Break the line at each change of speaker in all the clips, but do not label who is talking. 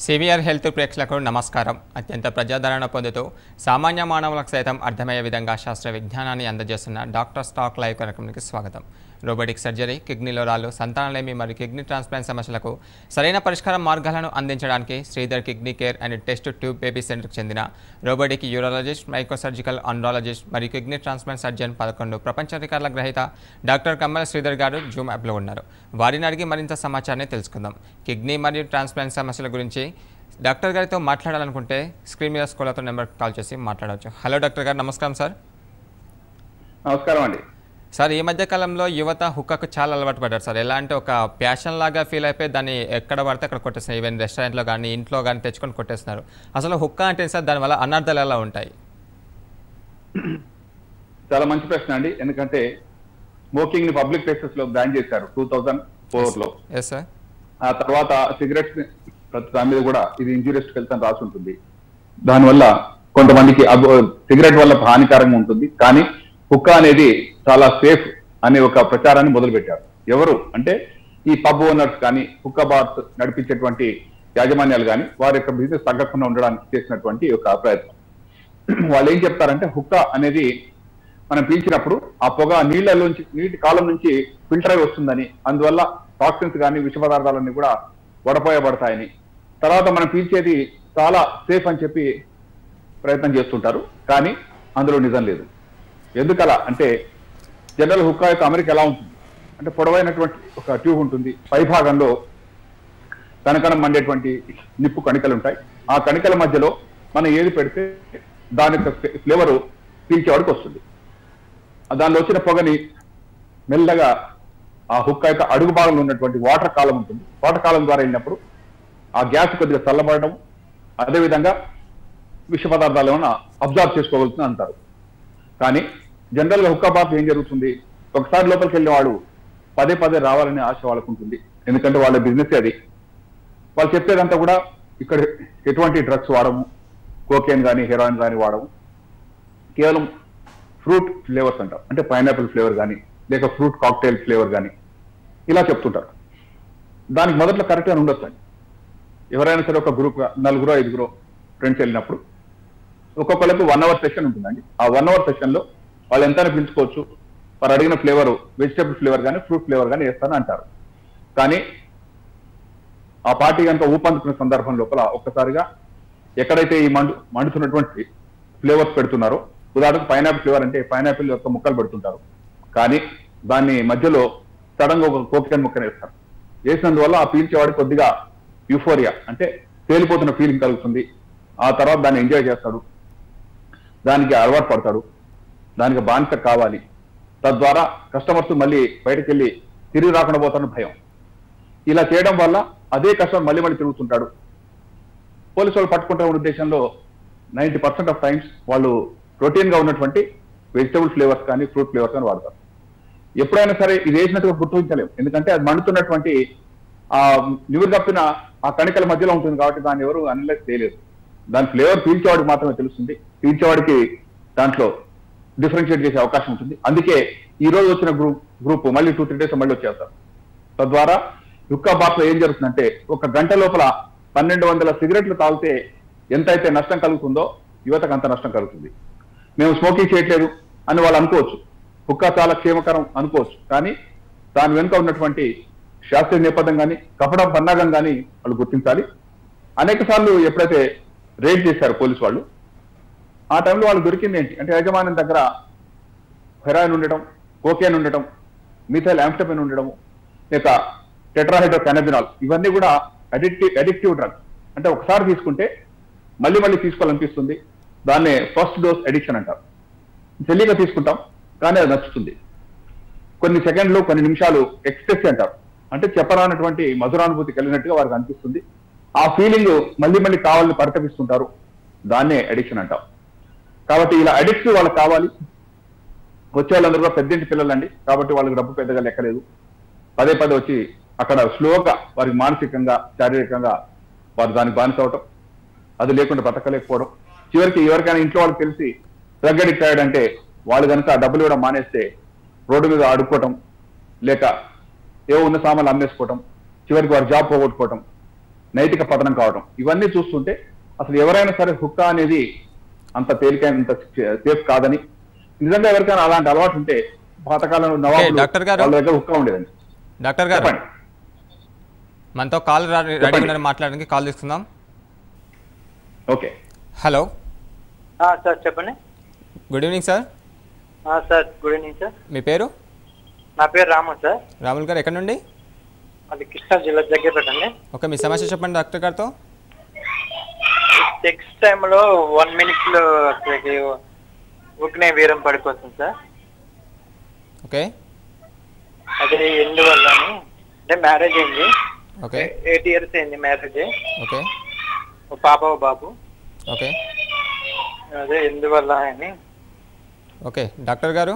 CVR health ప్రేక్షకులకు నమస్కారం అత్యంత ప్రజాదరణ పొందుతూ సామాన్య మానవులకు సైతం అర్థమయ్యే విధంగా శాస్త్ర విజ్ఞానాన్ని అందజేస్తున్న డాక్టర్ స్టాక్ లైవ్ కార్యక్రమానికి స్వాగతం రోబోటిక్ సర్జరీ కిడ్నీలో రాళ్ళు సంతానలేమి మరియు కిడ్నీ ట్రాన్స్ప్లాంట్ సమస్యలకు సరైన పరిష్కార మార్గాలను అందించడానికి Sridhar kidney care and test tube baby సెంటర్కి చెందిన రోబోటిక్ యూరాలజిస్ట్ మైక్రోసర్జికల్ అండ్రాలజిస్ట్ మరియు కిడ్నీ ట్రాన్స్ప్లాంట్ సర్జన్ పదకొండు ప్రపంచ రికార్డుల గ్రహీత డాక్టర్ కమ్మల శ్రీధర్ గారు జూమ్ యాప్లో ఉన్నారు వారిని అడిగి మరింత సమాచారాన్ని తెలుసుకుందాం కిడ్నీ మరియు ట్రాన్స్ప్లాంట్ సమస్యల గురించి డాక్టర్ గారితో మాట్లాడాలనుకుంటే స్క్రీన్ మీద స్కూల్తో నెంబర్ కాల్ చేసి మాట్లాడవచ్చు హలో డాక్టర్ గారు నమస్కారం సార్
నమస్కారం అండి
సార్ ఈ మధ్య కాలంలో యువత హుక్కకు చాలా అలవాటు పడ్డారు సార్ ఎలా అంటే ఒక ప్యాషన్ లాగా ఫీల్ అయిపోయి దాన్ని ఎక్కడ పడితే అక్కడ కొట్టేస్తున్నారు ఈవెన్ రెస్టారెంట్లో కానీ ఇంట్లో కానీ తెచ్చుకొని కొట్టేస్తున్నారు అసలు హుక్క అంటే సార్ దానివల్ల అనర్థాలు ఎలా ఉంటాయి
చాలా మంచి ప్రశ్న అండి ఎందుకంటే స్మోకింగ్ ని పబ్లిక్ ప్లేసెస్ లో బ్యాన్ చేశారు టూ థౌజండ్ ఫోర్ లో
ఎస్ సార్
ఆ తర్వాత సిగరెట్స్ ప్రతి దాని మీద కూడా ఇది ఇంజూరియస్ హెల్త్ అని రాసి ఉంటుంది దానివల్ల కొంతమందికి సిగరెట్ వల్ల హానికరంగా ఉంటుంది కానీ హుక్క అనేది చాలా సేఫ్ అనే ఒక ప్రచారాన్ని మొదలు పెట్టారు ఎవరు అంటే ఈ పబ్ ఓనర్స్ కానీ హుక్క బార్స్ నడిపించేటువంటి యాజమాన్యాలు కానీ వారి యొక్క బిజినెస్ తగ్గకుండా ఉండడానికి చేసినటువంటి ఒక ప్రయత్నం వాళ్ళు ఏం చెప్తారంటే హుక్క అనేది మనం పీల్చినప్పుడు ఆ పొగ నీళ్ళలోంచి నీటి కాలం నుంచి ఫిల్టర్ అయి వస్తుందని అందువల్ల టాక్సిన్స్ కానీ విష పదార్థాలన్నీ కూడా వడపోయబడతాయని తర్వాత మనం పీల్చేది చాలా సేఫ్ అని చెప్పి ప్రయత్నం చేస్తుంటారు కానీ అందులో నిజం లేదు ఎందుకలా అంటే జనరల్ హుక్కా యొక్క అమెరికా ఎలా ఉంటుంది అంటే పొడవైనటువంటి ఒక ట్యూబ్ ఉంటుంది పై భాగంలో కనకనం మండేటువంటి నిప్పు కణికలు ఉంటాయి ఆ కణికల మధ్యలో మనం ఏది పెడితే దాని యొక్క ఫ్లేవర్ పీల్చేవాడికి వస్తుంది ఆ దానిలో వచ్చిన పొగని మెల్లగా ఆ హుక్క యొక్క అడుగు భాగంలో ఉన్నటువంటి వాటర్ కాలం ఉంటుంది వాటర్ కాలం ద్వారా వెళ్ళినప్పుడు ఆ గ్యాస్ కొద్దిగా చల్లబడడం అదేవిధంగా విష పదార్థాలు ఏమైనా అబ్జర్వ్ చేసుకోగలుగుతుంది అంటారు కానీ జనరల్ గా హుక్కా బాత్ ఏం జరుగుతుంది ఒకసారి లోపలికి వెళ్ళిన వాడు పదే పదే రావాలనే ఆశ వాళ్ళకు ఉంటుంది ఎందుకంటే వాళ్ళ బిజినెస్ అది వాళ్ళు చెప్పేదంతా కూడా ఇక్కడ ఎటువంటి డ్రగ్స్ వాడము కోకేన్ కానీ హెరాయిన్ కానీ వాడము కేవలం ఫ్రూట్ ఫ్లేవర్స్ అంటాం అంటే పైనాపిల్ ఫ్లేవర్ కానీ లేక ఫ్రూట్ కాక్టైల్ ఫ్లేవర్ కానీ ఇలా చెప్తుంటారు దానికి మొదట్లో కరెక్ట్గా ఉండొచ్చు అండి ఎవరైనా సరే ఒక గ్రూప్ నలుగురో ఐదుగురో ఫ్రెండ్స్ వెళ్ళినప్పుడు ఒక్కొక్కరికి వన్ అవర్ సెషన్ ఉంటుందండి ఆ వన్ అవర్ సెషన్ లో వాళ్ళు ఎంతైనా పిలుచుకోవచ్చు వారు అడిగిన ఫ్లేవర్ వెజిటబుల్ ఫ్లేవర్ కానీ ఫ్రూట్ ఫ్లేవర్ కానీ వేస్తానని అంటారు కానీ ఆ పార్టీ కనుక ఊపందుకున్న సందర్భం లోపల ఒక్కసారిగా ఎక్కడైతే ఈ మండు మండుతున్నటువంటి ఫ్లేవర్స్ పెడుతున్నారో ఉదాహరణకు పైనాపిల్ ఫ్లేవర్ అంటే పైనాపిల్ యొక్క ముక్కలు పెడుతుంటారు కానీ దాన్ని మధ్యలో సడన్ గా ఒక కోకిటన్ ముక్కను వేస్తారు వేసినందువల్ల ఆ పీల్చేవాడి కొద్దిగా యూఫోరియా అంటే తేలిపోతున్న ఫీలింగ్ కలుగుతుంది ఆ తర్వాత దాన్ని ఎంజాయ్ చేస్తాడు దానికి అలవాటు పడతాడు దానికి బానిస కావాలి తద్వారా కస్టమర్స్ మళ్ళీ బయటకు వెళ్ళి తిరిగి రాకుండా పోతాడని భయం ఇలా చేయడం వల్ల అదే కస్టమర్ మళ్ళీ మళ్ళీ తిరుగుతుంటాడు పోలీసు వాళ్ళు పట్టుకుంటున్న ఉద్దేశంలో నైంటీ పర్సెంట్ ఆఫ్ టైమ్స్ వాళ్ళు ప్రోటీన్ గా ఉన్నటువంటి వెజిటబుల్ ఫ్లేవర్స్ కానీ ఫ్రూట్ ఫ్లేవర్స్ కానీ వాడతారు ఎప్పుడైనా సరే ఇది వేసినట్టుగా గుర్తించలేము ఎందుకంటే అది మండుతున్నటువంటి ఆ నివురు తప్పిన ఆ కణికల మధ్యలో ఉంటుంది కాబట్టి దాన్ని ఎవరు అనలైజ్ చేయలేదు దాని ఫ్లేవర్ పీల్చేవాడికి మాత్రమే తెలుస్తుంది పీల్చేవాడికి దాంట్లో డిఫరెన్షియేట్ చేసే అవకాశం ఉంటుంది అందుకే ఈ రోజు వచ్చిన గ్రూప్ గ్రూప్ మళ్ళీ టూ త్రీ డేస్ మళ్ళీ వచ్చేస్తారు తద్వారా యుక్క బాత్ లో ఏం జరుగుతుందంటే ఒక గంట లోపల పన్నెండు వందల సిగరెట్లు తాగితే ఎంతైతే నష్టం కలుగుతుందో యువతకు అంత నష్టం కలుగుతుంది మేము స్మోకింగ్ చేయట్లేదు అని వాళ్ళు అనుకోవచ్చు హుక్కా చాలా క్షేమకరం అనుకోవచ్చు కానీ దాని వెనుక ఉన్నటువంటి శాస్త్రీయ నేపథ్యం కానీ కపడం పన్నాగం కానీ వాళ్ళు గుర్తించాలి అనేక సార్లు ఎప్పుడైతే రేడ్ చేశారు పోలీసు వాళ్ళు ఆ టైంలో వాళ్ళు దొరికింది ఏంటి అంటే యజమాని దగ్గర హెరాయిన్ ఉండటం కోకేన్ ఉండటం మిథైల్ యాంఫ్టమిన్ ఉండడం లేక టెట్రాహైడ్రో కెనబినాల్ ఇవన్నీ కూడా అడిక్టివ్ అడిక్టివ్ డ్రగ్స్ అంటే ఒకసారి తీసుకుంటే మళ్ళీ మళ్ళీ తీసుకోవాలనిపిస్తుంది దాన్నే ఫస్ట్ డోస్ అడిక్షన్ అంటారు తెలియక తీసుకుంటాం కానీ అది నచ్చుతుంది కొన్ని సెకండ్లు కొన్ని నిమిషాలు ఎక్స్ప్రెస్ అంటారు అంటే చెప్పరానటువంటి మధురానుభూతి కలిగినట్టుగా వారికి అనిపిస్తుంది ఆ ఫీలింగ్ మళ్ళీ మళ్ళీ కావాలని పరితపిస్తుంటారు దాన్నే అడిక్షన్ అంటాం కాబట్టి ఇలా అడిక్ట్ వాళ్ళకి కావాలి వచ్చే వాళ్ళందరూ కూడా పెద్దింటి పిల్లలండి కాబట్టి వాళ్ళకి డబ్బు పెద్దగా లెక్కలేదు పదే పదే వచ్చి అక్కడ స్లోగా వారికి మానసికంగా శారీరకంగా వారు దానికి బానిస అవటం అది లేకుండా బతకలేకపోవడం చివరికి ఎవరికైనా ఇంట్లో వాళ్ళకి తెలిసి డ్రగ్ అడిక్ట్ అయ్యాడంటే వాళ్ళు కనుక డబ్బులు ఇవ్వడం మానేస్తే రోడ్డు మీద ఆడుకోవటం లేక ఏవో ఉన్న సామాన్లు అమ్మేసుకోవటం చివరికి వారి జాబ్ పోగొట్టుకోవటం నైతిక పతనం కావడం ఇవన్నీ చూస్తుంటే అసలు ఎవరైనా సరే హుక్కా అనేది అంత తేలికైనంత సేఫ్ కాదని నిజంగా ఎవరికైనా అలాంటి అలవాటు ఉంటే పాతకాలంలో నవాబులు
డాక్టర్ గారు.
వాళ్ళ దగ్గర హుక్కా ఉండేదండి
డాక్టర్ గారు
చెప్పండి
మనతో కాల్ రెడీ
చెప్పండి.
ఉన్నారు మాట్లాడడానికి కాల్ తీసుకుందాం
ఓకే
హలో
ఆ, సార్ చెప్పండి
గుడ్ ఈవినింగ్ సార్
ఆ, సార్ గుడ్ ఈవినింగ్ సార్
మీ పేరు
నా పేరు రాము సార్
రాముల్ గారు ఎక్కడి నుండి
అది కృష్ణా జిల్లా దగ్గర పెట్టండి
ఓకే మీ సమస్య చెప్పండి డాక్టర్ గారితో
సెక్స్ టైంలో వన్ మినిట్లో అసలుకి ఉక్కినే వీరం పడిపోతుంది సార్
ఓకే
అది ఎందువల్ల అని అంటే మ్యారేజ్ అయింది
ఓకే
ఎయిట్ ఇయర్స్ అయింది మ్యారేజ్
ఓకే
ఒక పాప ఒక బాబు
ఓకే
అదే ఎందువల్ల అని
ఓకే డాక్టర్ గారు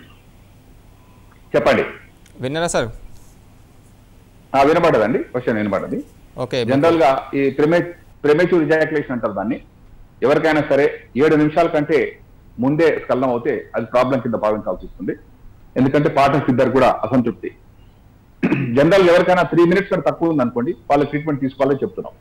చెప్పండి
విన్నారా సార్
ఆ, వినపడదండి క్వశ్చన్ వినపడది
ఓకే
జనరల్ గా ఈ ప్రిమే ప్రిమేచ్యూర్ ఇజాక్యులేషన్ అంటారు దాన్ని ఎవరికైనా సరే ఏడు నిమిషాల కంటే ముందే స్కలనం అవుతే అది ప్రాబ్లం కింద భావించాల్సి వస్తుంది ఎందుకంటే పార్టనర్స్ ఇద్దరు కూడా అసంతృప్తి జనరల్ ఎవరికైనా త్రీ మినిట్స్ కంటే తక్కువ ఉంది అనుకోండి వాళ్ళ ట్రీట్మెంట్ తీసుకోవాలని చెప్తున్నాం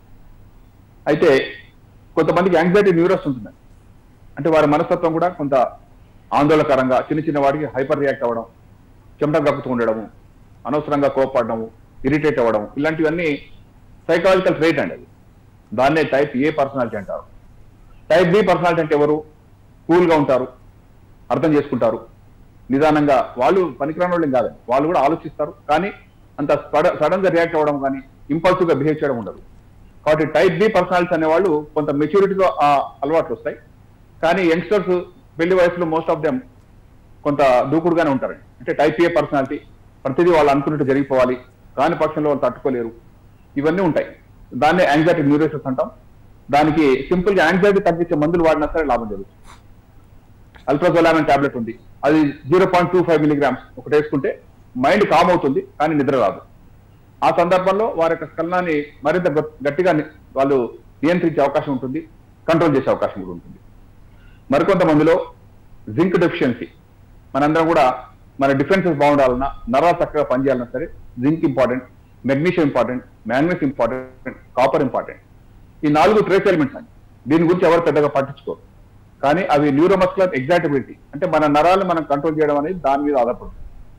అయితే కొంతమందికి యాంగ్జైటీ న్యూరస్ ఉంటుంది అంటే వారి మనస్తత్వం కూడా కొంత ఆందోళనకరంగా చిన్న చిన్న వాటికి హైపర్ రియాక్ట్ అవ్వడం చెమట కక్కుతూ ఉండడము అనవసరంగా కోపడము ఇరిటేట్ అవ్వడం ఇలాంటివన్నీ సైకలాజికల్ ట్రేట్ అండి అది దాన్నే టైప్ ఏ పర్సనాలిటీ అంటారు టైప్ బి పర్సనాలిటీ అంటే ఎవరు కూల్ గా ఉంటారు అర్థం చేసుకుంటారు నిదానంగా వాళ్ళు పనికిరాని వాళ్ళు ఏం కాదండి వాళ్ళు కూడా ఆలోచిస్తారు కానీ అంత సడన్ గా రియాక్ట్ అవ్వడం కానీ ఇంపల్సివ్ గా బిహేవ్ చేయడం ఉండదు కాబట్టి టైప్ బి పర్సనాలిటీస్ అనేవాళ్ళు కొంత మెచ్యూరిటీతో ఆ అలవాట్లు వస్తాయి కానీ యంగ్స్టర్స్ పెళ్లి వయసులో మోస్ట్ ఆఫ్ దెమ్ కొంత దూకుడుగానే ఉంటారండి అంటే టైప్ ఏ పర్సనాలిటీ ప్రతిదీ వాళ్ళు అనుకున్నట్టు జరిగిపోవాలి కాని పక్షంలో వాళ్ళు తట్టుకోలేరు ఇవన్నీ ఉంటాయి దాన్నే యాంగ్జైటీ న్యూరోసిస్ అంటాం దానికి సింపుల్ గా యాంగ్జైటీ తగ్గించే మందులు వాడినా సరే లాభం జరుగుతుంది అల్ట్రాజోలామిన్ టాబ్లెట్ ఉంది అది zero point two five milligrams ఒకటి వేసుకుంటే మైండ్ కామ్ అవుతుంది కానీ నిద్ర రాదు ఆ సందర్భంలో వారి యొక్క స్కలనాన్ని మరింత గట్- గట్టిగా ని- వాళ్ళు నియంత్రించే అవకాశం ఉంటుంది కంట్రోల్ చేసే అవకాశం కూడా ఉంటుంది మరికొంత మందిలో జింక్ డెఫిషియన్సీ మనందరం కూడా మన డిఫెన్సెస్ బాగుండాలన్నా నరాలు చక్కగా పనిచేయాలన్నా సరే zinc important magnesium important manganese important copper important ఈ నాలుగు ట్రేస్ ఎలిమెంట్స్ అండి దీని గురించి ఎవరు పెద్దగా పట్టించుకోరు కానీ అవి న్యూరోమస్కులర్ ఎగ్జాక్టబిలిటీ అంటే మన నరాలను మనం కంట్రోల్ చేయడం అనేది దాని మీద ఆధారపడుతుంది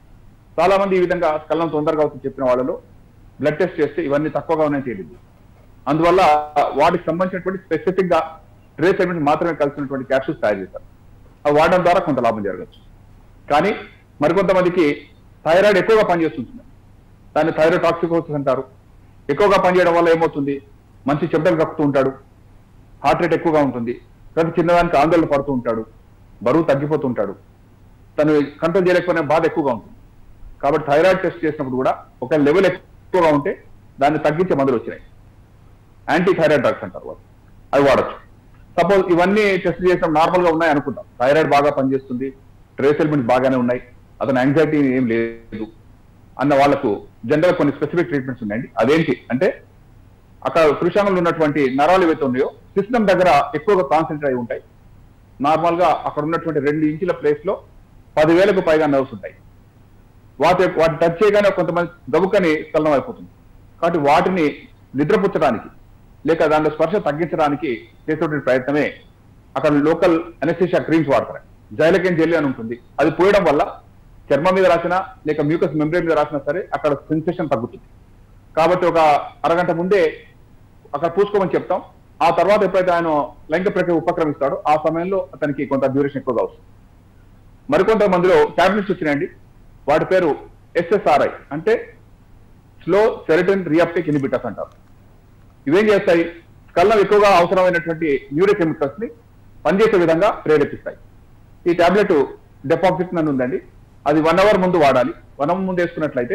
చాలా మంది ఈ విధంగా స్కలనం తొందరగా అవుతుంది చెప్పిన వాళ్ళలో బ్లడ్ టెస్ట్ చేస్తే ఇవన్నీ తక్కువగా ఉన్నాయని తేలింది అందువల్ల వాటికి సంబంధించినటువంటి స్పెసిఫిక్ గా ట్రేస్ ఎలిమెంట్స్ మాత్రమే కలిసినటువంటి క్యాప్సూల్స్ తయారు చేశారు అవి వాడడం ద్వారా కొంత లాభం జరగచ్చు కానీ మరికొంతమందికి థైరాయిడ్ ఎక్కువగా పనిచేస్తుంటుంది దాన్ని థైరాయిడ్ టాక్సికోసిస్ అంటారు ఎక్కువగా పనిచేయడం వల్ల ఏమవుతుంది మంచి చెమటలు కక్కుతూ ఉంటాడు హార్ట్ రేట్ ఎక్కువగా ఉంటుంది ప్రతి చిన్నదానికి ఆందోళన పడుతూ ఉంటాడు బరువు తగ్గిపోతూ ఉంటాడు తను కంట్రోల్ చేయలేకపోయినా బాధ ఎక్కువగా ఉంటుంది కాబట్టి థైరాయిడ్ టెస్ట్ చేసినప్పుడు కూడా ఒక లెవెల్ ఎక్కువగా ఉంటే దాన్ని తగ్గించే మందులు వచ్చినాయి యాంటీ థైరాయిడ్ డ్రగ్స్ అంటారు వాళ్ళు అవి వాడచ్చు సపోజ్ ఇవన్నీ టెస్ట్ చేసినప్పుడు నార్మల్ గా ఉన్నాయి అనుకుంటాం థైరాయిడ్ బాగా పనిచేస్తుంది ట్రేస్ ఎలిమెంట్స్ బాగానే ఉన్నాయి అతను యాంగ్జైటీ ఏం లేదు అన్న వాళ్ళకు జనరల్ కొన్ని స్పెసిఫిక్ ట్రీట్మెంట్స్ ఉన్నాయండి అదేంటి అంటే అక్కడ కృషాంగంలో ఉన్నటువంటి నరాలు ఏవైతే ఉన్నాయో సిస్టమ్ దగ్గర ఎక్కువగా కాన్సన్ట్రేట్ అయి ఉంటాయి నార్మల్ గా అక్కడ ఉన్నటువంటి రెండు ఇంచుల ప్లేస్ లో పదివేలకు పైగా నర్వ్స్ ఉంటాయి వాటి వాటి టచ్ చేయగానే కొంతమంది గబుకని స్కలనం అయిపోతుంది కాబట్టి వాటిని నిద్రపుచ్చడానికి లేక దానిలో స్పర్శ తగ్గించడానికి చేసేటువంటి ప్రయత్నమే అక్కడ లోకల్ అనెస్థిషియా క్రీమ్స్ వాడతారు జైలకెన్ జెల్లీ అని ఉంటుంది అది పోయడం వల్ల చర్మం మీద రాసినా లేక మ్యూకస్ మెంబ్రేన్ మీద రాసినా సరే అక్కడ సెన్సేషన్ తగ్గుతుంది కాబట్టి ఒక అరగంట ముందే అక్కడ పూసుకోమని చెప్తాం ఆ తర్వాత ఎప్పుడైతే ఆయన లైంగిక ప్రక్రియ ఉపక్రమిస్తాడో ఆ సమయంలో అతనికి కొంత డ్యూరేషన్ ఎక్కువగా వస్తుంది మరికొంత మందిలో టాబ్లెట్స్ వచ్చినాయండి వాటి పేరు ఎస్ఎస్ఆర్ఐ అంటే స్లో సెరటన్ రియాప్టిక్ ఇనిబిటర్స్ అంటారు ఇవేం చేస్తాయి స్కల్లం ఎక్కువగా అవసరమైనటువంటి న్యూరోకెమికల్స్ ని పనిచేసే విధంగా ప్రేరేపిస్తాయి ఈ టాబ్లెట్ డెపాక్సిట్ అని ఉందండి అది వన్ అవర్ ముందు వాడాలి వన్ అవర్ ముందు వేసుకున్నట్లయితే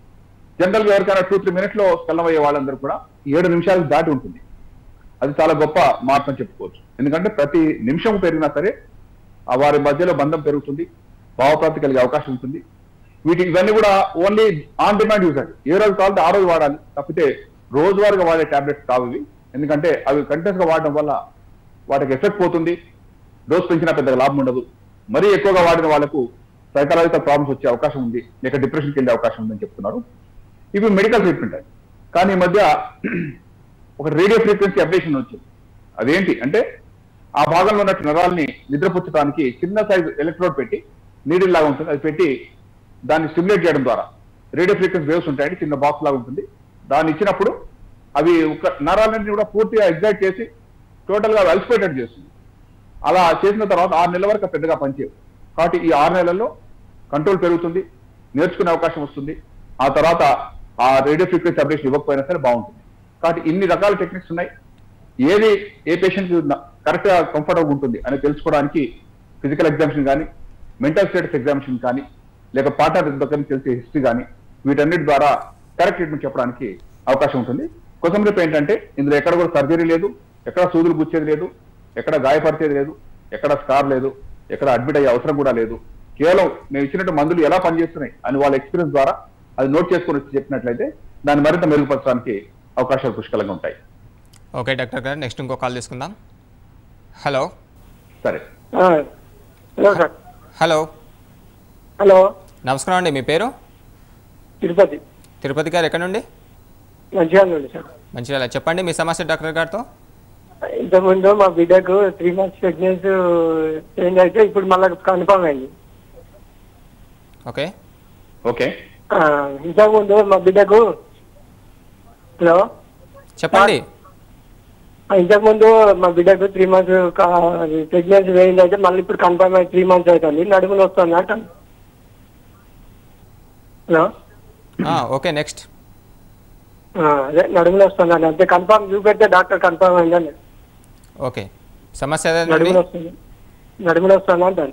జనరల్ గా ఎవరికైనా టూ త్రీ మినిట్స్ లో స్కల్లం అయ్యే వాళ్ళందరూ కూడా ఏడు నిమిషాలు దాటి ఉంటుంది అది చాలా గొప్ప మార్పు అని చెప్పుకోవచ్చు ఎందుకంటే ప్రతి నిమిషం పెరిగినా సరే ఆ వారి మధ్యలో బంధం పెరుగుతుంది భావప్రాప్తి కలిగే అవకాశం ఉంటుంది వీటి ఇవన్నీ కూడా ఓన్లీ ఆన్ డిమాండ్ యూజ్ అండి ఏ రోజు కావాలంటే ఆ రోజు వాడాలి తప్పితే రోజువారీగా వాడే టాబ్లెట్స్ కావు ఇవి ఎందుకంటే అవి కంటిన్యూస్ గా వాడడం వల్ల వాటికి ఎఫెక్ట్ పోతుంది డోస్ పెంచినా పెద్దగా లాభం ఉండదు మరీ ఎక్కువగా వాడిన వాళ్ళకు సైకలాజికల్ ప్రాబ్లమ్స్ వచ్చే అవకాశం ఉంది లేక డిప్రెషన్కి వెళ్ళే అవకాశం ఉందని చెప్తున్నారు ఇవి మెడికల్ ట్రీట్మెంట్ అండి కానీ ఈ మధ్య ఒక రేడియో ఫ్రీక్వెన్సీ అప్డేషన్ వచ్చింది అదేంటి అంటే ఆ భాగంలో ఉన్న నరాల్ని నిద్రపుచ్చడానికి చిన్న సైజు ఎలక్ట్రోడ్ పెట్టి నీడిల్ లాగా ఉంటుంది అది పెట్టి దాన్ని స్టిమ్యులేట్ చేయడం ద్వారా రేడియో ఫ్రీక్వెన్సీ వేవ్స్ ఉంటాయండి చిన్న బాక్స్ లాగా ఉంటుంది దాన్ని ఇచ్చినప్పుడు అవి ఒక నరాలన్నింటినీ కూడా పూర్తిగా ఎగ్జైట్ చేసి టోటల్ గా అలసిపోయేటట్టు చేస్తుంది అలా చేసిన తర్వాత ఆరు నెలల వరకు పెద్దగా పనిచేయవు కాబట్టి ఈ ఆరు నెలల్లో కంట్రోల్ పెరుగుతుంది నేర్చుకునే అవకాశం వస్తుంది ఆ తర్వాత ఆ రేడియో ఫ్రీక్వెన్సీ అప్డేషన్ ఇవ్వకపోయినా సరే బాగుంటుంది కాబట్టి ఇన్ని రకాల టెక్నిక్స్ ఉన్నాయి ఏది ఏ పేషెంట్ కరెక్ట్ గా కంఫర్టబుల్ ఉంటుంది అని తెలుసుకోవడానికి ఫిజికల్ ఎగ్జామిషన్ కానీ మెంటల్ స్టేటస్ ఎగ్జామిషన్ కానీ లేక పార్ట్నర్ దగ్గర నుంచి తెలిసే హిస్టరీ కానీ వీటన్నిటి ద్వారా కరెక్ట్ ట్రీట్మెంట్ చెప్పడానికి అవకాశం ఉంటుంది కొసంరేపు ఏంటంటే ఇందులో ఎక్కడ కూడా సర్జరీ లేదు ఎక్కడ సూదులు గుచ్చేది లేదు ఎక్కడ గాయపరిచేది లేదు ఎక్కడ స్కార్ లేదు ఎక్కడ అడ్మిట్ అయ్యే అవసరం కూడా లేదు కేవలం మేము ఇచ్చినట్టు మందులు ఎలా పనిచేస్తున్నాయి అని వాళ్ళ ఎక్స్పీరియన్స్ ద్వారా అది నోట్ చేసుకొని వచ్చి చెప్పినట్లయితే దాన్ని మరింత మెరుగుపరచడానికి అవకాశాలు పుష్కలంగా ఉంటాయి
ఓకే డాక్టర్ గారు నెక్స్ట్ ఇంకో కాల్ తీసుకుందాం హలో
సరే
హలో సార్
హలో
హలో
నమస్కారం అండి మీ పేరు
తిరుపతి
తిరుపతి గారు ఎక్కడ నుండి
మంచిగా ఉంది సార్
మంచిగా చెప్పండి మీ సమస్య డాక్టర్ గారితో
ఇంతకుముందు మా బిడ్డకు త్రీ మంత్స్ ప్రెగ్నెన్సీ చేంజ్ అయితే ఇప్పుడు మళ్ళీ కన్ఫర్మ్ అయింది
ఓకే
ఓకే
ఆ, ఇంతకుముందు మా బిడ్డకు హలో
చెప్పండి
ఆ, ఇంతకుముందు మా బిడ్డకు త్రీ మంత్స్ ప్రెగ్నెన్సీ వేయింది అయితే మళ్ళీ ఇప్పుడు కన్ఫర్మ్ అయ్యి త్రీ మంత్స్ అవుతుంది నడుములు వస్తుంది అంట హలో
ఆ, ఓకే నెక్స్ట్
ఆ, అదే నడుములు వస్తుంది అంతే కన్ఫర్మ్ చూపెడితే డాక్టర్ కన్ఫర్మ్ అయిందండి
ఓకే సమస్య అదేనండి
నడుములు వస్తుంది నడుములు వస్తుంది అంటాను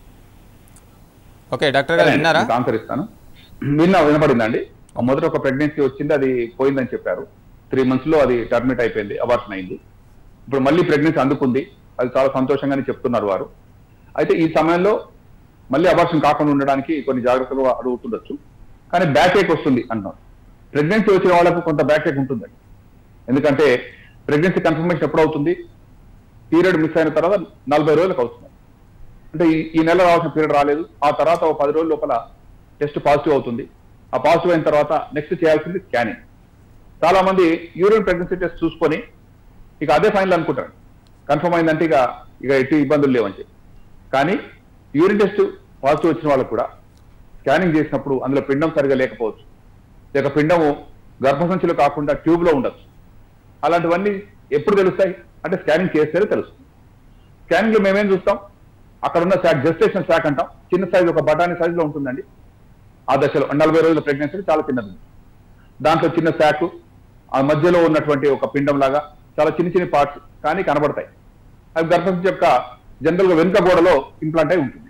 ఓకే డాక్టర్ గారు విన్నారా
మీకు ఆన్సర్ ఇస్తాను విన్నా వినపడిందండి మొదట ఒక ప్రెగ్నెన్సీ వచ్చింది అది పోయిందని చెప్పారు త్రీ మంత్స్ లో అది టర్మినేట్ అయిపోయింది అబార్షన్ అయింది ఇప్పుడు మళ్ళీ ప్రెగ్నెన్సీ అందుకుంది అది చాలా సంతోషంగానే చెప్తున్నారు వారు అయితే ఈ సమయంలో మళ్ళీ అబార్షన్ కాకుండా ఉండడానికి కొన్ని జాగ్రత్తలు అడుగుతుండొచ్చు కానీ బ్యాక్ ఏక్ వస్తుంది అంటున్నారు ప్రెగ్నెన్సీ వచ్చిన వాళ్ళకు కొంత బ్యాక్ ఏక్ ఉంటుందండి ఎందుకంటే ప్రెగ్నెన్సీ కన్ఫర్మేషన్ ఎప్పుడు అవుతుంది పీరియడ్ మిస్ అయిన తర్వాత నలభై రోజులకు అవుతుంది అంటే ఈ- ఈ నెల రావాల్సిన పీరియడ్ రాలేదు ఆ తర్వాత ఒక పది రోజుల లోపల టెస్ట్ పాజిటివ్ అవుతుంది ఆ పాజిటివ్ అయిన తర్వాత నెక్స్ట్ చేయాల్సింది స్కానింగ్ చాలా మంది యూరిన్ ప్రెగ్నెన్సీ టెస్ట్ చూసుకొని ఇక అదే ఫైనల్ అనుకుంటారు కన్ఫర్మ్ అయిందంటే ఇక ఇక ఎట్టి ఇబ్బందులు లేవని చెప్పి కానీ యూరిన్ టెస్ట్ పాజిటివ్ వచ్చిన వాళ్ళకు కూడా స్కానింగ్ చేసినప్పుడు అందులో పిండం సరిగా లేకపోవచ్చు లేక పిండము గర్భసంచిలో కాకుండా ట్యూబ్ లో ఉండొచ్చు అలాంటివన్నీ ఎప్పుడు తెలుస్తాయి అంటే స్కానింగ్ చేస్తేనే తెలుస్తుంది స్కానింగ్ లో మేమేం చూస్తాం అక్కడ ఉన్న శాక్ జెస్టేషన్ శాక్ అంటాం చిన్న సైజు ఒక బఠానీ సైజులో ఉంటుందండి ఆ దశలో నలభై రోజుల ప్రెగ్నెన్సీ చాలా చిన్నది దాంట్లో చిన్న శాక్ ఆ మధ్యలో ఉన్నటువంటి ఒక పిండం లాగా చాలా చిన్న చిన్న పార్ట్స్ కానీ కనబడతాయి అవి గర్భసంచి యొక్క జనరల్ గా వెనుక గోడలో ఇంప్లాంట్ అయి ఉంటుంది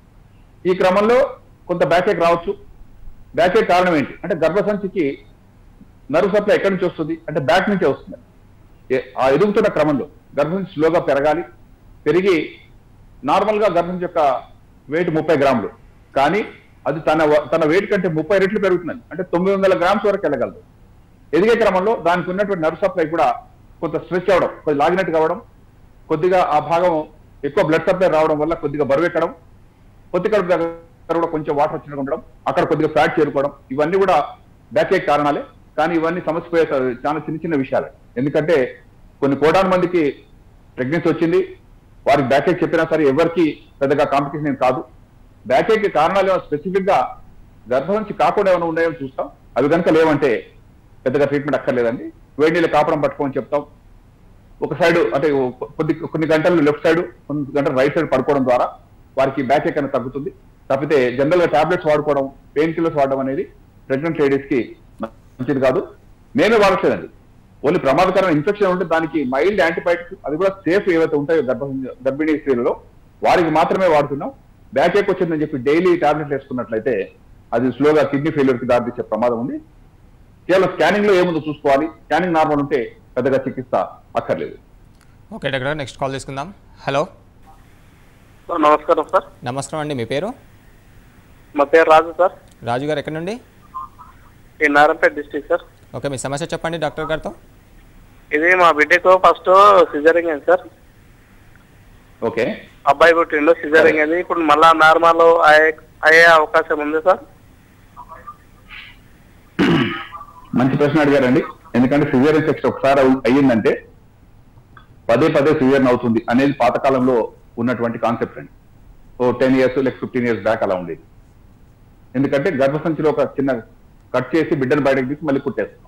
ఈ క్రమంలో కొంత బ్యాకేక్ రావచ్చు బ్యాకేక్ కారణం ఏంటి అంటే గర్భసంచికి నర్వ్ సప్లై ఎక్కడి నుంచి వస్తుంది అంటే బ్యాక్ నుంచే వస్తుంది ఏ- ఆ ఎదుగుతున్న క్రమంలో గర్భసంచి స్లోగా పెరగాలి పెరిగి నార్మల్ గా గర్భసంచి యొక్క వెయిట్ ముప్పై గ్రాములు కానీ అది తన వ- తన వెయిట్ కంటే ముప్పై రెట్లు పెరుగుతుందండి అంటే తొమ్మిది వందల గ్రామ్స్ వరకు వెళ్ళగలదు ఎదిగే క్రమంలో దానికి ఉన్నటువంటి నర్వ్ సప్లై కూడా కొంత స్ట్రెచ్ అవ్వడం కొద్ది లాగినట్టు కావడం కొద్దిగా ఆ భాగం ఎక్కువ బ్లడ్ సప్లై రావడం వల్ల కొద్దిగా బరువు ఎక్కడం పొత్తి కడుపు దగ్గర కూడా కొంచెం వాటర్ వచ్చినట్టు ఉండడం అక్కడ కొద్దిగా ఫ్యాట్ చేరుకోవడం ఇవన్నీ కూడా బ్యాక్ ఏక్ కారణాలే కానీ ఇవన్నీ సమస్య పోయే చాలా చిన్న చిన్న విషయాలే ఎందుకంటే కొన్ని కోటాను మందికి ప్రెగ్నెన్సీ వచ్చింది వారికి బ్యాక్ ఏక్ చెప్పినా సరే ఎవరికి పెద్దగా కాంపిటీషన్ ఏం కాదు బ్యాక్ ఏక్ కారణాలు ఏమైనా స్పెసిఫిక్ గా గర్భసంచి కాకుండా ఏమైనా ఉన్నాయో చూస్తాం అవి కనుక లేవంటే పెద్దగా ట్రీట్మెంట్ అక్కర్లేదండి వేడి నీళ్ళు కాపడం పట్టుకోమని చెప్తాం ఒక సైడ్ అంటే కొద్ది కొన్ని గంటలు లెఫ్ట్ సైడ్ కొన్ని గంటలు రైట్ సైడ్ పడుకోవడం ద్వారా వారికి బ్యాక్ ఎక్ అనేది తగ్గుతుంది తప్పితే జనరల్ గా టాబ్లెట్స్ వాడుకోవడం పెయిన్ కిల్లర్స్ వాడడం అనేది ప్రెగ్నెంట్ లేడీస్ కి మంచిది కాదు మేమే వాడట్లేదండి ఓన్లీ ప్రమాదకరమైన ఇన్ఫెక్షన్ ఉంటే దానికి మైల్డ్ యాంటీబయాటిక్స్ అది కూడా సేఫ్ ఏవైతే ఉంటాయో గర్భ గర్భిణీ స్త్రీలలో వారికి మాత్రమే వాడుతున్నాం బ్యాక్ ఎక్ వచ్చిందని చెప్పి డైలీ టాబ్లెట్లు వేసుకున్నట్లయితే అది స్లోగా కిడ్నీ ఫెయిల్యూర్ కి దారితీసే ప్రమాదం ఉంది కేవలం స్కానింగ్ లో ఏముందో చూసుకోవాలి స్కానింగ్ నార్మల్ ఉంటే పెద్దగా చికిత్స అక్కర్లేదు
ఓకే డాక్టర్ గారు నెక్స్ట్ కాల్ తీసుకుందాం హలో
సార్ నమస్కారం సార్
నమస్కారం అండి మీ పేరు
మా పేరు రాజు సార్
రాజు గారు ఎక్కడ నుండి
ఈ నారాయణపేట డిస్టిక్ సార్
ఓకే మీ సమస్య చెప్పండి డాక్టర్ గారితో
ఇది మా బిడ్డకు ఫస్ట్ సిజరింగ్ అయింది సార్
ఓకే
అబ్బాయి పుట్టిండు సిజరింగ్ అయింది ఇప్పుడు మళ్ళా నార్మల్ అయ్యే అయ్యే అవకాశం ఉంది సార్
మంచి ప్రశ్న అడిగారండి ఎందుకంటే సివియర్ సెక్షన్ ఒకసారి అవు- అయ్యిందంటే పదే పదే సివియర్ అవుతుంది అనేది పాతకాలంలో ఉన్నటువంటి కాన్సెప్ట్ అండి ఓ టెన్ ఇయర్స్ లేక ఫిఫ్టీన్ ఇయర్స్ బ్యాక్ అలా ఉండేది ఎందుకంటే గర్భసంచిలో ఒక చిన్న కట్ చేసి బిడ్డను బయటకు తీసి మళ్ళీ కుట్టేస్తాం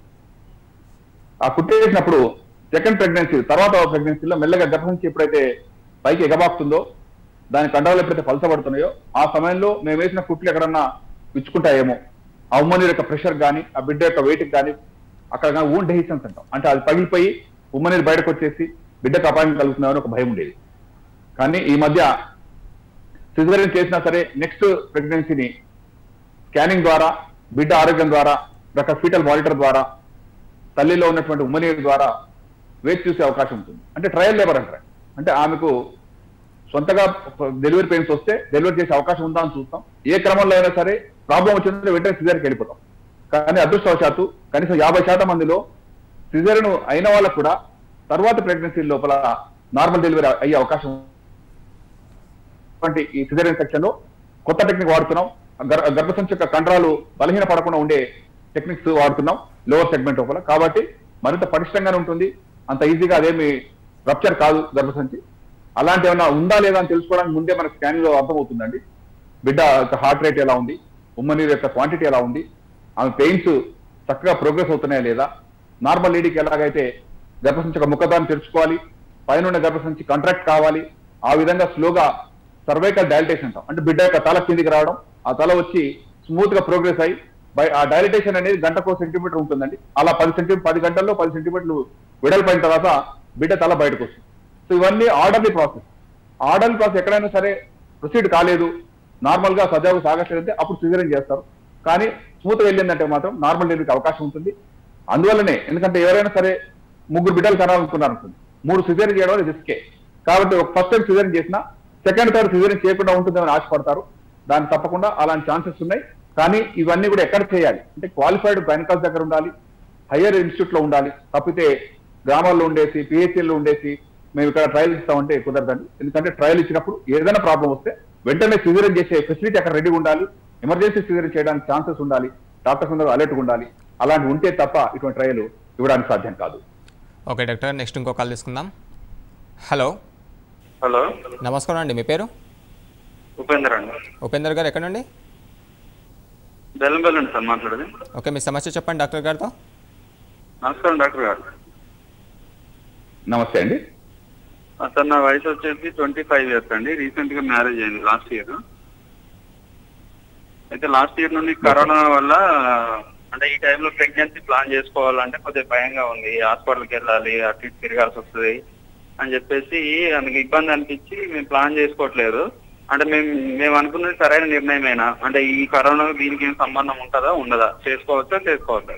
ఆ కుట్టేసినప్పుడు సెకండ్ ప్రెగ్నెన్సీ తర్వాత ప్రెగ్నెన్సీలో మెల్లగా గర్భసంచి ఎప్పుడైతే పైకి ఎగబాకుతుందో దాని కండరాలు ఎప్పుడైతే పలసబడుతున్నాయో ఆ సమయంలో మేము వేసిన కుట్లు ఎక్కడన్నా విచ్చుకుంటాయేమో ఆ ఉమ్మని యొక్క ప్రెషర్ కానీ ఆ బిడ్డ యొక్క వెయిట్ కానీ అక్కడ కానీ ఓన్ డెసిషన్స్ అంటాం అంటే అది పగిలిపోయి ఉమ్మనీరు బయటకు వచ్చేసి బిడ్డకు అపాయం కలుగుతుందని ఒక భయం ఉండేది కానీ ఈ మధ్య సిజరీన్ చేసినా సరే నెక్స్ట్ ప్రెగ్నెన్సీని స్కానింగ్ ద్వారా బిడ్డ ఆరోగ్యం ద్వారా రక ఫీటల్ మానిటర్ ద్వారా తల్లిలో ఉన్నటువంటి ఉమ్మనీరు ద్వారా వేచి చూసే అవకాశం ఉంటుంది అంటే ట్రయల్ లేబర్ అంటారు అంటే ఆమెకు సొంతగా డెలివరీ పెయిన్స్ వస్తే డెలివరీ చేసే అవకాశం ఉందా అని చూస్తాం ఏ క్రమంలో అయినా సరే ప్రాబ్లం వచ్చిందంటే వెంటనే సిజర్కి వెళ్ళిపోతాం కానీ అదృష్టవశాత్తు కనీసం యాభై శాతం మందిలో సిజర్ను అయిన వాళ్ళకు కూడా తర్వాత ప్రెగ్నెన్సీ లోపల నార్మల్ డెలివరీ అయ్యే అవకాశం ఉన్నటువంటి ఈ సిజరియన్ సెక్షన్ లో కొత్త టెక్నిక్ వాడుతున్నాం గర్- గర్భసంచి యొక్క కండరాలు బలహీన పడకుండా ఉండే టెక్నిక్స్ వాడుతున్నాం లోవర్ సెగ్మెంట్ లోపల కాబట్టి మరింత పటిష్టంగానే ఉంటుంది అంత ఈజీగా అదేమి రప్చర్ కాదు గర్భసంచి అలాంటి ఏమైనా ఉందా లేదా అని తెలుసుకోవడానికి ముందే మనకు స్కానింగ్ లో అర్థమవుతుందండి బిడ్డ యొక్క హార్ట్ రేట్ ఎలా ఉంది ఉమ్మనీరు యొక్క క్వాంటిటీ ఎలా ఉంది ఆమె పెయిన్స్ చక్కగా ప్రోగ్రెస్ అవుతున్నాయా లేదా నార్మల్ లేడీకి ఎలాగైతే గర్భసంచి యొక్క ముఖదాన్ని తెరుచుకోవాలి పైన ఉన్న గర్భసంచి కాంట్రాక్ట్ కావాలి ఆ విధంగా స్లోగా సర్వైకల్ డైలిటేషన్ అంటాం అంటే బిడ్డ యొక్క తల కిందికి రావడం ఆ తల వచ్చి స్మూత్ గా ప్రోగ్రెస్ అయ్యి బై ఆ డైలిటేషన్ అనేది గంటకు సెంటీమీటర్ ఉంటుందండి అలా పది సెంటీమీటర్ పది గంటల్లో పది సెంటీమీటర్లు వెడల్పైన తర్వాత బిడ్డ తల బయటకు వస్తుంది సో ఇవన్నీ ఆర్డర్లీ ప్రాసెస్ ఆర్డర్లీ ప్రాసెస్ ఎక్కడైనా సరే ప్రొసీడ్ కాలేదు నార్మల్ గా సజావు సాగట్లేదంటే అప్పుడు సిజరీన్ చేస్తారు కానీ స్మూత్ వెళ్ళిందంటే మాత్రం నార్మల్ డెలివరీకి అవకాశం ఉంటుంది అందువల్లనే ఎందుకంటే ఎవరైనా సరే ముగ్గురు బిడ్డలు కనాలనుకున్నారు అనుకోండి మూడు సిజరీన్ చేయడం అనేది రిస్కే కాబట్టి ఒక ఫస్ట్ టైం సిజరీన్ చేసినా సెకండ్ థర్డ్ సిజరీన్ చేయకుండా ఉంటుందని ఆశపడతారు దానికి తప్పకుండా అలాంటి ఛాన్సెస్ ఉన్నాయి కానీ ఇవన్నీ కూడా ఎక్కడ చేయాలి అంటే క్వాలిఫైడ్ గైనకాలజీ దగ్గర ఉండాలి హయ్యర్ ఇన్స్టిట్యూట్ లో ఉండాలి తప్పితే గ్రామాల్లో ఉండేసి పిహెచ్ఎల్లో ఉండేసి మేము ఇక్కడ ట్రయల్ ఇస్తామంటే కుదరదండి ఎందుకంటే ట్రయల్ ఇచ్చినప్పుడు ఏదైనా ప్రాబ్లం వస్తే వెంటనే సిజరీన్ చేసే ఫెసిలిటీ అక్కడ రెడీగా ఉండాలి ఎమర్జెన్సీ సిజరీన్ చేయడానికి ఛాన్సెస్ ఉండాలి డాక్టర్స్ అందరూ అలర్ట్గా ఉండాలి అలాంటి ఉంటే తప్ప ఇటువంటి ట్రయల్ ఇవ్వడానికి సాధ్యం కాదు
ఓకే డాక్టర్ నెక్స్ట్ ఇంకో కాల్ తీసుకుందాం హలో
హలో
నమస్కారం అండి మీ పేరు
ఉపేందర్ అండి
ఉపేందర్ గారు ఎక్కడ నుండి
బెల్లంబెల్లి అండి సార్ మాట్లాడేది
ఓకే మీ సమస్య చెప్పండి డాక్టర్ గారితో
నమస్కారం డాక్టర్ గారు
నమస్తే అండి
ఆ, సార్ నా వయసు వచ్చేసి ట్వంటీ ఫైవ్ ఇయర్స్ అండి రీసెంట్ గా మ్యారేజ్ అయింది లాస్ట్ ఇయర్ అయితే లాస్ట్ ఇయర్ నుండి కరోనా వల్ల అంటే ఈ టైంలో ప్రెగ్నెన్సీ ప్లాన్ చేసుకోవాలంటే కొద్దిగా భయంగా ఉంది హాస్పిటల్కి వెళ్ళాలి అటు ఇటు తిరగాల్సి వస్తుంది అని చెప్పేసి అందుకు ఇబ్బంది అనిపించి మేము ప్లాన్ చేసుకోవట్లేదు అంటే మేము మేము అనుకున్నది సరైన నిర్ణయమేనా అంటే ఈ కరోనా దీనికి ఏం సంబంధం ఉంటుందా ఉండదా చేసుకోవచ్చా చేసుకోవద్దా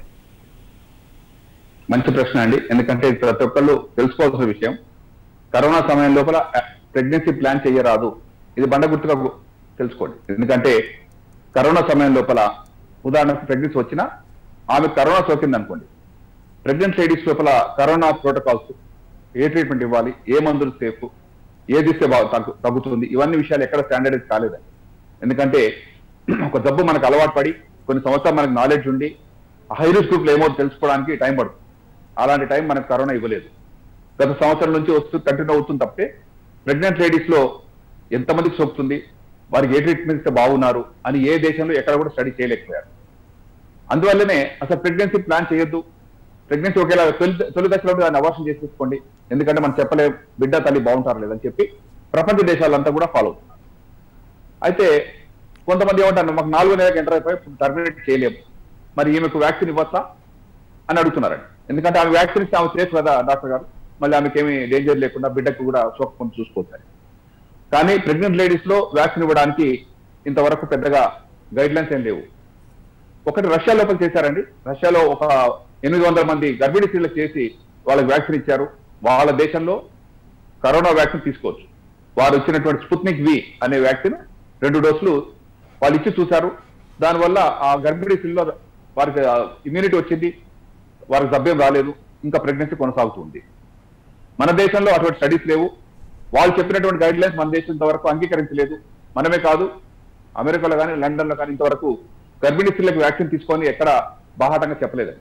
మంచి ప్రశ్న అండి ఎందుకంటే ఇది ప్రతి ఒక్కళ్ళు తెలుసుకోవాల్సిన విషయం కరోనా సమయం లోపల ప్రెగ్నెన్సీ ప్లాన్ చేయరాదు ఇది బండ గుర్తుగా గు- తెలుసుకోండి ఎందుకంటే కరోనా సమయం లోపల ఉదాహరణకు ప్రెగ్నెన్సీ వచ్చినా ఆమె కరోనా సోకింది అనుకోండి ప్రెగ్నెంట్ లేడీస్ లోపల కరోనా ప్రోటోకాల్స్ ఏ ట్రీట్మెంట్ ఇవ్వాలి ఏ మందులు సేఫ్ ఏది ఇస్తే బాగా తగ్గు తగ్గుతుంది ఇవన్నీ విషయాలు ఎక్కడ స్టాండర్డైజ్ కాలేదండి ఎందుకంటే ఒక జబ్బు మనకు అలవాటు పడి కొన్ని సంవత్సరాలు మనకు నాలెడ్జ్ ఉండి హై రిస్క్ గ్రూప్లో ఏమో తెలుసుకోవడానికి టైం పడుతుంది అలాంటి టైం మనకు కరోనా ఇవ్వలేదు గత సంవత్సరం నుంచి వస్తూ కంటిన్యూ అవుతుంది తప్పితే ప్రెగ్నెంట్ లేడీస్ లో ఎంతమందికి సోకుతుంది వారికి ఏ ట్రీట్మెంట్ ఇస్తే బాగున్నారు అని ఏ దేశంలో ఎక్కడ కూడా స్టడీ చేయలేకపోయారు అందువల్లనే అసలు ప్రెగ్నెన్సీ ప్లాన్ చేయొద్దు ప్రెగ్నెన్సీ ఒకేలా తొలి తొలి దశలో దాన్ని అవార్షన్ చేసేసుకోండి ఎందుకంటే మనం చెప్పలేం బిడ్డ తల్లి బాగుంటారు లేదని చెప్పి ప్రపంచ దేశాలంతా కూడా ఫాలో అవుతున్నారు అయితే కొంతమంది ఏమంటారు మాకు నాలుగో నెలలకు ఎంటర్ అయిపోయి టర్మినేట్ చేయలేము మరి ఈమెకు వ్యాక్సిన్ ఇవ్వచ్చా అని అడుగుతున్నారండి ఎందుకంటే ఆమె వ్యాక్సిన్ ఇస్తే ఆమె సేఫ్ కదా డాక్టర్ గారు మళ్ళీ ఆమెకి ఏమి డేంజర్ లేకుండా బిడ్డకు కూడా సోకకుండా చూసుకోవచ్చు కానీ ప్రెగ్నెంట్ లేడీస్ లో వ్యాక్సిన్ ఇవ్వడానికి ఇంతవరకు పెద్దగా గైడ్ లైన్స్ ఏం లేవు ఒకటి రష్యా లోపల చేశారండి రష్యాలో ఒక ఎనిమిది వందల మంది గర్భిణీ స్త్రీలకు చేసి వాళ్ళకి వ్యాక్సిన్ ఇచ్చారు వాళ్ళ దేశంలో కరోనా వ్యాక్సిన్ తీసుకోవచ్చు వారు ఇచ్చినటువంటి స్పుత్నిక్ వి అనే వ్యాక్సిన్ రెండు డోసులు వాళ్ళు ఇచ్చి చూశారు దానివల్ల ఆ గర్భిణీ స్త్రీలో వారికి ఇమ్యూనిటీ వచ్చింది వారికి జబ్బేం రాలేదు ఇంకా ప్రెగ్నెన్సీ కొనసాగుతుంది మన దేశంలో అటువంటి స్టడీస్ లేవు వాళ్ళు చెప్పినటువంటి గైడ్ లైన్స్ మన దేశం ఇంతవరకు అంగీకరించలేదు మనమే కాదు అమెరికాలో కానీ లండన్ లో కానీ ఇంతవరకు గర్భిణీ స్త్రీలకు వ్యాక్సిన్ తీసుకొని ఎక్కడ బాహాటంగా చెప్పలేదండి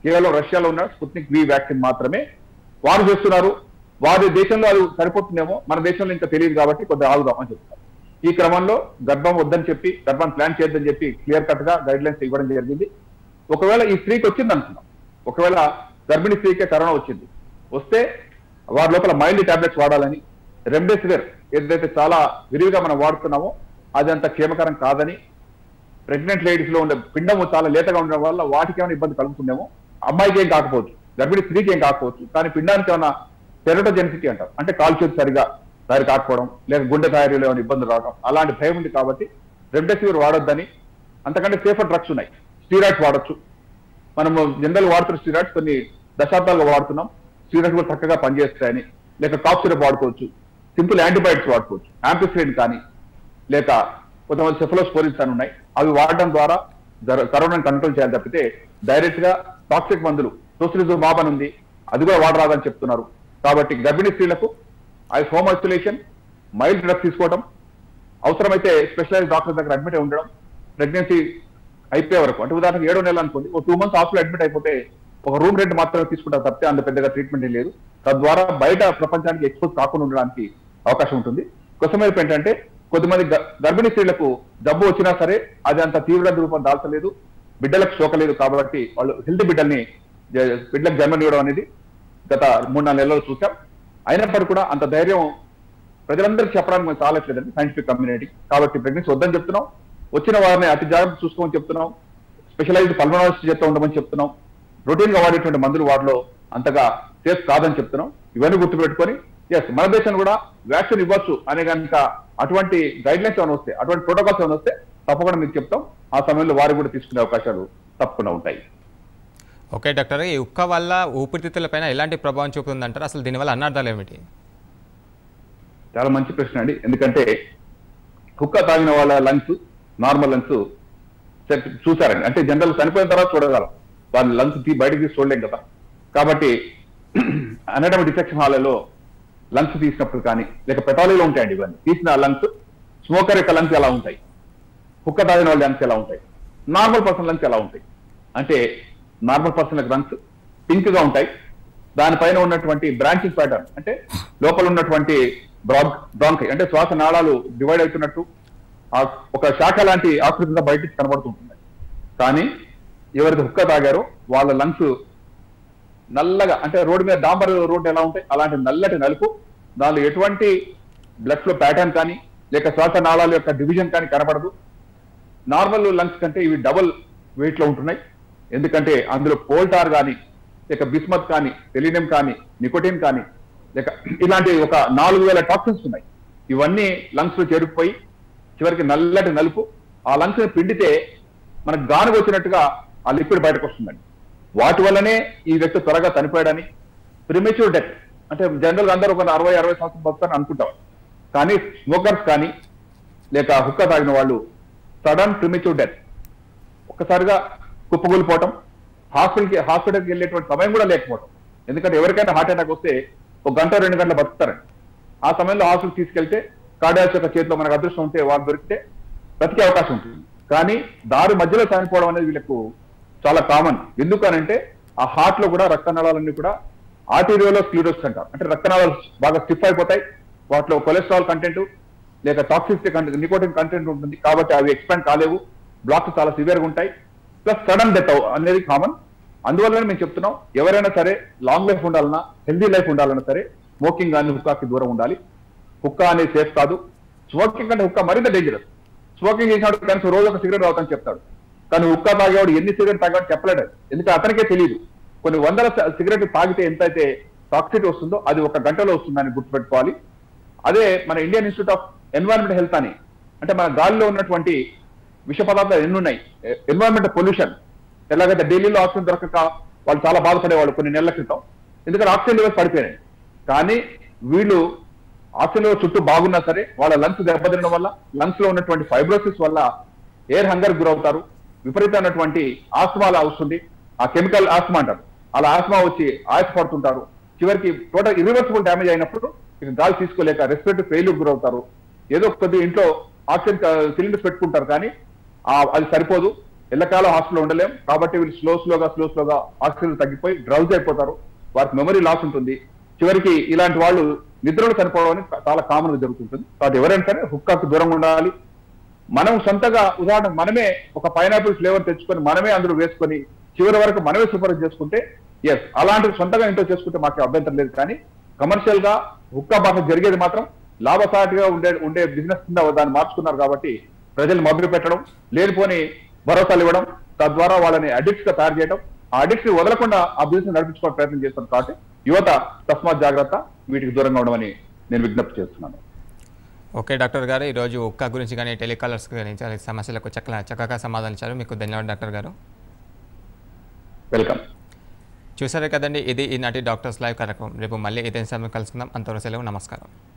కేవలం రష్యాలో ఉన్న స్పుత్నిక్ వి వ్యాక్సిన్ మాత్రమే వారు చేస్తున్నారు వారి దేశంలో అది సరిపోతుందేమో మన దేశంలో ఇంకా తెలియదు కాబట్టి కొద్దిగా ఆగుదాం అని చెప్తున్నారు ఈ క్రమంలో గర్భం వద్దని చెప్పి గర్భం ప్లాన్ చేయొద్దని చెప్పి క్లియర్ కట్ గా గైడ్ లైన్స్ ఇవ్వడం జరిగింది ఒకవేళ ఈ స్త్రీకి వచ్చింది అనుకున్నాం ఒకవేళ గర్భిణీ స్త్రీకే కరోనా వచ్చింది వస్తే వారి లోపల మైల్డ్ టాబ్లెట్స్ వాడాలని రెమ్డెసివిర్ ఏదైతే చాలా విరివిగా మనం వాడుతున్నామో అది అంత క్షేమకరం కాదని ప్రెగ్నెంట్ లేడీస్ లో ఉండే పిండము చాలా లేతగా ఉండడం వల్ల వాటికి ఏమైనా ఇబ్బంది కలుగుతుందేమో అమ్మాయికి ఏం కాకపోవచ్చు గర్భిణీ స్త్రీకి ఏం కాకపోవచ్చు కానీ పిండానికి ఏమైనా టెరటోజెనిసిటీ అంటారు అంటే కాలు చేతి సరిగా తయారు కాకపోవడం లేక గుండె తయారీలో ఏమైనా ఇబ్బంది రావడం అలాంటి భయం ఉంది కాబట్టి రెమ్డెసివిర్ వాడొద్దని అంతకంటే సేఫర్ డ్రగ్స్ ఉన్నాయి స్టీరాయిడ్స్ వాడొచ్చు మనము జనరల్ వాడుతున్న స్టీరాయిడ్స్ కొన్ని దశాబ్దాలుగా వాడుతున్నాం స్టీరాయిడ్స్ కూడా చక్కగా పనిచేస్తాయని లేక కాఫ్ సిరప్ వాడుకోవచ్చు సింపుల్ యాంటీబయాటిక్స్ వాడుకోవచ్చు యాంపిసిలిన్ కానీ లేక కొంతమంది సెఫలోస్పోరిన్స్ అని ఉన్నాయి అవి వాడడం ద్వారా జర- కరోనాను కంట్రోల్ చేయాలి తప్పితే డైరెక్ట్ గా టాక్సిక్ మందులు టోసిలిజుమాబ్ అని ఉంది అది కూడా వాడరాదని చెప్తున్నారు కాబట్టి గర్భిణీ స్త్రీలకు అది హోమ్ ఐసోలేషన్ మైల్డ్ డ్రగ్స్ తీసుకోవడం అవసరమైతే స్పెషలైజ్ డాక్టర్ దగ్గర అడ్మిట్ అయి ఉండడం ప్రెగ్నెన్సీ అయిపోయే వరకు అంటే ఉదాహరణకు ఏడో నెల అనుకోండి ఒక టూ మంత్స్ హాస్పిటల్ అడ్మిట్ అయిపోతే ఒక రూమ్ రెంట్ మాత్రమే తీసుకుంటారు తప్పితే అంత పెద్దగా ట్రీట్మెంట్ లేదు తద్వారా బయట ప్రపంచానికి ఎక్స్పోజ్ కాకుండా ఉండడానికి అవకాశం ఉంటుంది కొసమేపు ఏంటంటే కొద్దిమంది గ- గర్భిణీ స్త్రీలకు జబ్బు వచ్చినా సరే అది అంత తీవ్ర రూపం దాల్చలేదు బిడ్డలకు సోకలేదు కాబట్టి వాళ్ళు హెల్త్ బిడ్డల్ని జ- బిడ్డలకు జన్మనివ్వడం అనేది గత మూడు నాలుగు నెలల్లో చూసాం అయినప్పటికీ కూడా అంత ధైర్యం ప్రజలందరికీ చెప్పడానికి మేము చాలట్లేదండి సైంటిఫిక్ కమ్యూనిటీ కాబట్టి ప్రెగ్నెన్సీ వద్దని చెప్తున్నాం వచ్చిన వారిని అతి జాగ్రత్త చూసుకోమని చెప్తున్నాం స్పెషలైజ్డ్ పల్మనాలజిస్ట్ చేస్తూ ఉండమని చెప్తున్నాం రొటీన్ గా వాడేటువంటి మందులు వాటిలో అంతగా సేఫ్ కాదని చెప్తున్నాం ఇవన్నీ గుర్తుపెట్టుకొని ఎస్ మన దేశం కూడా వ్యాక్సిన్ ఇవ్వచ్చు అనే కనుక అటువంటి గైడ్ లైన్స్ ఏమైనా వస్తే అటువంటి ప్రోటోకాల్స్ ఏమైనా వస్తే తప్పకుండా మీకు చెప్తాం ఆ సమయంలో వారు కూడా తీసుకునే అవకాశాలు తప్పకుండా ఉంటాయి
ఓకే డాక్టర్ ఈ ఉక్క వల్ల ఊపిరితిత్తులపైన ఎలాంటి ప్రభావం చూపుతుందంటారు అసలు దీనివల్ల అన్నార్థాలు ఏమిటి
చాలా మంచి ప్రశ్న అండి ఎందుకంటే కుక్క తాగిన వాళ్ళ లంగ్స్ నార్మల్ లంగ్స్ చూసారండి అంటే జనరల్ చనిపోయిన తర్వాత చూడగలం వాళ్ళ లంగ్స్ తీ బయటకు తీసి చూడలేం కదా కాబట్టి అనటమి డిసెక్షన్ హాలలో లంగ్స్ తీసినప్పుడు కానీ లేక పెటాలీలో ఉంటాయండి ఇవన్నీ తీసిన లంగ్స్ స్మోకర్ యొక్క లంగ్స్ ఎలా ఉంటాయి కుక్క తాగిన వాళ్ళ లంగ్స్ ఎలా ఉంటాయి నార్మల్ పర్సన్ లంగ్స్ ఎలా ఉంటాయి అంటే నార్మల్ పర్సన్ లంగ్స్ పింక్ గా ఉంటాయి దానిపైన ఉన్నటువంటి బ్రాంచింగ్ ప్యాటర్న్ అంటే లోపల ఉన్నటువంటి బ్రాంక్ బ్రాంకై అంటే శ్వాస నాళాలు డివైడ్ అవుతున్నట్టు ఆ ఒక శాఖ లాంటి ఆకృతిగా బయటికి కనబడుతుంటుంది కానీ ఎవరైతే హుక్క తాగారో వాళ్ళ లంగ్స్ నల్లగా అంటే రోడ్డు మీద డాంబర్ రోడ్డు ఎలా ఉంటాయి అలాంటి నల్లటి నలుపు దానిలో ఎటువంటి బ్లడ్ ఫ్లో ప్యాటర్న్ కానీ లేక శ్వాస నాళాల యొక్క డివిజన్ కానీ కనబడదు నార్మల్ లంగ్స్ కంటే ఇవి డబుల్ వెయిట్ లో ఉంటున్నాయి ఎందుకంటే అందులో కోల్టార్ కానీ లేక బిస్మత్ కానీ సెలీనియం కానీ నికోటిన్ కానీ లేక ఇలాంటి ఒక నాలుగు వేల టాక్సిన్స్ ఉన్నాయి ఇవన్నీ లంగ్స్ లో చేరుకుపోయి చివరికి నల్లటి నలుపు ఆ లంగ్స్ ని పిండితే మనకు గానుగ వచ్చినట్టుగా ఆ లిక్విడ్ బయటకు వస్తుందండి వాటి వల్లనే ఈ వ్యక్తి త్వరగా చనిపోయాడని ప్రిమెచ్యూర్ డెత్ అంటే జనరల్ గా అందరూ ఒక అరవై అరవై సంవత్సరం బతుకుతారని అనుకుంటాం కానీ స్మోకర్స్ కానీ లేక హుక్క తాగిన వాళ్ళు సడన్ ప్రిమెచ్యూర్ డెత్ ఒక్కసారిగా కుప్పకూలిపోవటం హాస్పిటల్కి హాస్పిటల్కి వెళ్ళేటువంటి సమయం కూడా లేకపోవడం ఎందుకంటే ఎవరికైనా హార్ట్ అటాక్ వస్తే ఒక గంట రెండు గంటలు బతుకుతారండి ఆ సమయంలో హాస్పిటల్ తీసుకెళ్తే కార్డియాస్ యొక్క చేతిలో మనకు అదృష్టం ఉంటే వాళ్ళు దొరికితే బ్రతికే అవకాశం ఉంటుంది కానీ దారి మధ్యలో చనిపోవడం అనేది వీళ్ళకు చాలా కామన్ ఎందుకనంటే ఆ హార్ట్ లో కూడా రక్తనాళాలన్నీ కూడా ఆర్టీరియోలో స్క్లీరోస్ అంటారు అంటే రక్తనాళాలు బాగా స్టిఫ్ అయిపోతాయి వాటిలో కొలెస్ట్రాల్ కంటెంట్ లేక టాక్సిక్ కంటెంట్ నికోటిన్ కంటెంట్ ఉంటుంది కాబట్టి అవి ఎక్స్పాండ్ కాలేవు బ్లాక్స్ చాలా సివియర్ గా ఉంటాయి ప్లస్ సడన్ డెత్ అనేది కామన్ అందువల్లనే మేము చెప్తున్నాం ఎవరైనా సరే లాంగ్ లైఫ్ ఉండాలన్నా హెల్దీ లైఫ్ ఉండాలన్నా సరే స్మోకింగ్ కానీ హుక్కాకి దూరం ఉండాలి హుక్కా అనేది సేఫ్ కాదు స్మోకింగ్ కంటే హుక్కా మరింత డేంజరస్ స్మోకింగ్ చేసినప్పుడు కనీసం రోజు ఒక సిగరెట్ తాగుతాను చెప్తాడు కానీ హుక్కా తాగేవాడు ఎన్ని సిగరెట్ తాగాడు చెప్పలేడు ఎందుకంటే అతనికే తెలియదు కొన్ని వందల స- సిగరెట్ తాగితే ఎంత అయితే టాక్సిటీ వస్తుందో అది ఒక గంటలో వస్తుందని గుర్తుపెట్టుకోవాలి అదే మన Indian Institute of Environment Health అని అంటే మన గాలిలో ఉన్నటువంటి విష పదార్థాలు ఎన్ని ఉన్నాయి ఎన్వైరన్మెంట్ పొల్యూషన్ ఎలాగైతే ఢిల్లీలో ఆక్సిజన్ దొరకక వాళ్ళు చాలా బాధపడేవాళ్ళు కొన్ని నెలల క్రితం ఎందుకంటే ఆక్సిజన్ లెవెల్స్ పడిపోయినాయి కానీ వీళ్ళు ఆక్సిజన్ లెవెల్ చుట్టూ బాగున్నా సరే వాళ్ళ లంగ్స్ దెబ్బతినడం వల్ల లంగ్స్ లో ఉన్నటువంటి ఫైబ్రోసిస్ వల్ల ఎయిర్ హంగర్ గురవుతారు విపరీతమైనటువంటి ఆస్మా అలా వస్తుంది ఆ కెమికల్ ఆస్మా అంటారు అలా ఆస్మా వచ్చి ఆయాస పడుతుంటారు చివరికి టోటల్ ఇరివర్సిబుల్ డ్యామేజ్ అయినప్పుడు ఇక గాలి తీసుకోలేక రెస్పిరేటరీ ఫెయిల్యూర్ గురవుతారు ఏదో కొద్ది ఇంట్లో ఆక్సిజన్ సిలిండర్స్ పెట్టుకుంటారు కానీ ఆ అది సరిపోదు ఎల్లకాలం హాస్టల్లో ఉండలేం కాబట్టి వీళ్ళు స్లో స్లోగా స్లో స్లోగా ఆక్సిజన్ తగ్గిపోయి డ్రౌజ్ అయిపోతారు వారికి మెమరీ లాస్ ఉంటుంది చివరికి ఇలాంటి వాళ్ళు నిద్రలో చనిపోవడం అనేది చాలా కామన్ గా జరుగుతుంటుంది కాబట్టి ఎవరైనా సరే హుక్కాకు దూరంగా ఉండాలి మనం సొంతగా ఉదాహరణ మనమే ఒక పైనాపిల్ ఫ్లేవర్ తెచ్చుకొని మనమే అందులో వేసుకొని చివరి వరకు మనమే సూపర్ చేసుకుంటే ఎస్ అలాంటివి సొంతగా ఇంట్లో చేసుకుంటే మాకు అభ్యంతరం లేదు కానీ కమర్షియల్ గా హుక్కా బాగా జరిగేది మాత్రం లాభసాటిగా ఉండే ఉండే బిజినెస్ కింద దాన్ని మార్చుకున్నారు కాబట్టి ప్రజలు మభ్య పెట్టడం లేనిపోని భరోసాలు ఇవ్వడం తద్వారా వాళ్ళని అడిక్ట్స్ గా తయారు చేయడం ఆ అడిక్ట్స్ వదలకుండా ఆ బిజినెస్ నడిపించుకోవడం ప్రయత్నం చేస్తున్నారు కాబట్టి యువత తస్మాత్ జాగ్రత్త వీటికి దూరంగా ఉండమని నేను విజ్ఞప్తి చేస్తున్నాను
ఓకే డాక్టర్ గారు ఈరోజు ఉక్క గురించి కానీ టెలికాలర్స్ కానీ చాలా సమస్యలకు చక్కగా చక్కగా సమాధానం ఇచ్చారు మీకు ధన్యవాదాలు డాక్టర్ గారు
వెల్కమ్
చూసారు కదండి ఇది ఈనాటి డాక్టర్స్ లైవ్ కార్యక్రమం రేపు మళ్ళీ ఇదే సమయం కలుసుకుందాం అంతవరకు సెలవు నమస్కారం